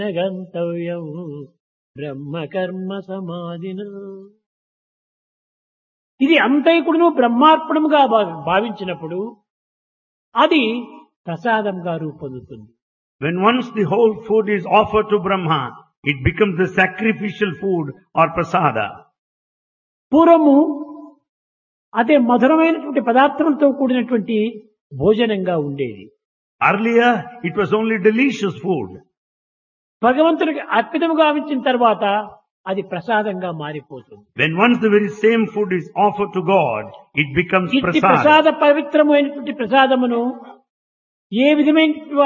గంతవ్యం బ్రహ్మకర్మ సమాధిన ఇది అంతైకుడును బ్రహ్మార్పణముగా భా- భావించినప్పుడు అది ప్రసాదంగా రూపొందుతుంది When once the whole food is offered to Brahma, it becomes the sacrificial food or prasada. పూర్వము అదే మధురమైనటువంటి పదార్థములతో కూడినటువంటి భోజనంగా ఉండేది Earlier, it was only delicious food. భగవంతుడికి అర్పితముగా గావించిన తర్వాత అది ప్రసాదంగా మారిపోతుంది When once the very same food is offered to God, it becomes ఇట్టి prasada. ప్రసాద పవిత్రమైనటువంటి ప్రసాదమును ఏ విధమైన